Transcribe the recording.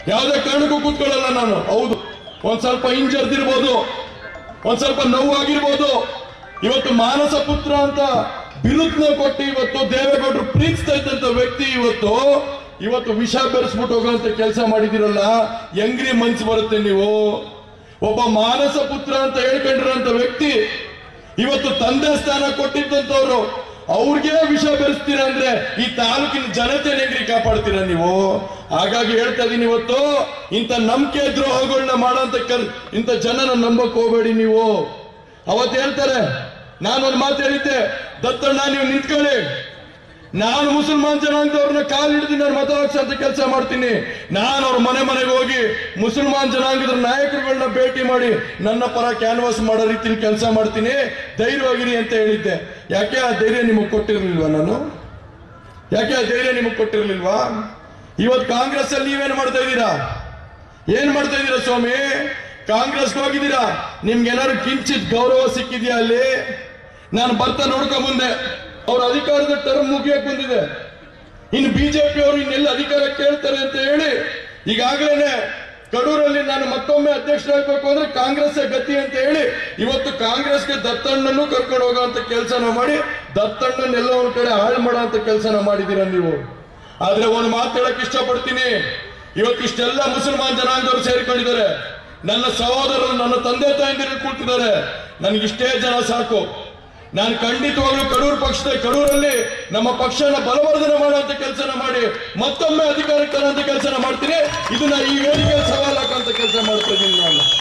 ಯಾವುದೇ ಕಾರಣಕ್ಕೂ ಕೂತ್ಕೊಳ್ಳಲ್ಲ ನಾನು ಹೌದು ಒಂದ್ ಸ್ವಲ್ಪ ಹಿಂಜರ್ದಿರ್ಬೋದು ಒಂದ್ ಸ್ವಲ್ಪ ನೋವಾಗಿರ್ಬೋದು ಇವತ್ತು ಮಾನಸ ಪುತ್ರ ಅಂತ ಬಿರುದ್ನ ಕೊಟ್ಟು ಇವತ್ತು ದೇವೇಗೌಡರು ಪ್ರೀತಿಸ್ತಾ ಇದ್ದಂತ ವ್ಯಕ್ತಿ ಇವತ್ತು ಇವತ್ತು ವಿಷ ಬೆರೆಸ್ಬಿಟ್ಟು ಹೋಗುವಂತ ಕೆಲಸ ಮಾಡಿದಿರಲ್ಲ ಹೆಂಗ್ರಿ ಮನ್ಸು ಬರುತ್ತೆ ನೀವು ಒಬ್ಬ ಮಾನಸ ಪುತ್ರ ಅಂತ ಹೇಳ್ಕೊಂಡಿರೋಂತ ವ್ಯಕ್ತಿ ಇವತ್ತು ತಂದೆ ಸ್ಥಾನ ಕೊಟ್ಟಿದ್ದಂತವ್ರು ಅವ್ರಿಗೆ ವಿಷ ಬೆರೆಸ್ತೀರಾ ಅಂದ್ರೆ ಈ ತಾಲೂಕಿನ ಜನತೆ ಹೆಂಗ್ರಿ ಕಾಪಾಡ್ತೀರಾ ನೀವು ಹಾಗಾಗಿ ಹೇಳ್ತಾ ಇದೀನಿ ಇವತ್ತು ಇಂಥ ನಂಬಿಕೆ ದ್ರೋಹಗಳನ್ನ ಮಾಡೋಂತ ಕೆಲ್ ಇಂಥ ಜನನ ನಂಬಕ್ ಹೋಗ್ಬೇಡಿ ನೀವು ಅವತ್ತು ಹೇಳ್ತಾರೆ ನಾನೊಂದು ಮಾತು ಹೇಳಿದ್ದೆ ದತ್ತಣ್ಣ ನೀವು ನಿಂತ್ಕೊಳ್ಳಿ ನಾನು ಮುಸಲ್ಮಾನ್ ಜನಾಂಗದವ್ರನ್ನ ಕಾಲ್ ಹಿಡಿದು ನಾನು ಮತ ಹಾಕ್ಸಂತ ಕೆಲಸ ಮಾಡ್ತೀನಿ ನಾನು ಅವ್ರ ಮನೆ ಮನೆಗೆ ಹೋಗಿ ಮುಸಲ್ಮಾನ್ ಜನಾಂಗದ ನಾಯಕರುಗಳನ್ನ ಭೇಟಿ ಮಾಡಿ ನನ್ನ ಪರ ಕ್ಯಾನ್ವಾಸ್ ಮಾಡೋ ರೀತಿಲಿ ಕೆಲಸ ಮಾಡ್ತೀನಿ ಧೈರ್ಯವಾಗಿರಿ ಅಂತ ಹೇಳಿದ್ದೆ ಯಾಕೆ ಆ ಧೈರ್ಯ ನಿಮಗೆ ಕೊಟ್ಟಿರ್ಲಿಲ್ವಾ ನಾನು ಯಾಕೆ ಆ ಧೈರ್ಯ ನಿಮಗೆ ಕೊಟ್ಟಿರ್ಲಿಲ್ವಾ ಇವತ್ತು ಕಾಂಗ್ರೆಸ್ ಅಲ್ಲಿ ನೀವೇನ್ ಮಾಡ್ತಾ ಇದ್ದೀರಾ ಏನ್ ಮಾಡ್ತಾ ಇದ್ದೀರಾ ಸ್ವಾಮಿ ಕಾಂಗ್ರೆಸ್ಗೆ ಹೋಗಿದ್ದೀರಾ ನಿಮ್ಗೆ ಏನಾದ್ರು ಕಿಂಚಿತ್ ಗೌರವ ಸಿಕ್ಕಿದ್ಯಾ ಅಲ್ಲಿ ನಾನು ಬರ್ತಾ ನೋಡ್ಕೊಂಡ್ ಬಂದೆ ಅವ್ರ ಅಧಿಕಾರದ ಟರ್ಮ್ ಮುಗಿಯಕ್ ಬಂದಿದೆ ಇನ್ನು ಬಿಜೆಪಿ ಅವರು ಇನ್ನೆಲ್ಲ ಅಧಿಕಾರ ಕೇಳ್ತಾರೆ ಅಂತ ಹೇಳಿ ಈಗಾಗಲೇ ಕಡೂರಲ್ಲಿ ನಾನು ಮತ್ತೊಮ್ಮೆ ಅಧ್ಯಕ್ಷರಾಗಬೇಕು ಅಂದ್ರೆ ಕಾಂಗ್ರೆಸ್ ಗತಿ ಅಂತ ಹೇಳಿ ಇವತ್ತು ಕಾಂಗ್ರೆಸ್ಗೆ ದತ್ತಣ್ಣನ್ನು ಕರ್ಕೊಂಡು ಹೋಗುವಂತ ಕೆಲಸನ ಮಾಡಿ ದತ್ತಣ್ಣನ್ನೆಲ್ಲ ಒಂದ್ ಕಡೆ ಹಾಳು ಮಾಡುವಂತ ಕೆಲಸನ ಮಾಡಿದ್ದೀರಾ ನೀವು ಆದ್ರೆ ಒಂದು ಮಾತು ಹೇಳಕ್ ಇಷ್ಟಪಡ್ತೀನಿ ಇವತ್ತು ಇಷ್ಟೆಲ್ಲ ಮುಸಲ್ಮಾನ್ ಜನಾಂಗದವರು ಸೇರಿಕೊಂಡಿದ್ದಾರೆ ನನ್ನ ಸಹೋದರರು ನನ್ನ ತಂದೆ ತಾಯಂದಿರು ಕೂತಿದ್ದಾರೆ ನನಗಿಷ್ಟೇ ಜನ ಸಾಕು ನಾನು ಖಂಡಿತವಾಗ್ಲೂ ಕಡೂರು ಪಕ್ಷದ ಕಡೂರಲ್ಲಿ ನಮ್ಮ ಪಕ್ಷನ ಬಲವರ್ಧನೆ ಮಾಡುವಂತ ಕೆಲಸನ ಮಾಡಿ ಮತ್ತೊಮ್ಮೆ ಅಧಿಕಾರಕ್ಕೆ ತರುವಂತ ಕೆಲಸನ ಮಾಡ್ತೀನಿ ಇದನ್ನ ಈ ವೇದಿಕೆ ಸವಾಲ್ ಹಾಕುವಂತ ಕೆಲಸ ಮಾಡ್ತಾ ಇದ್ದೀನಿ ನಾನು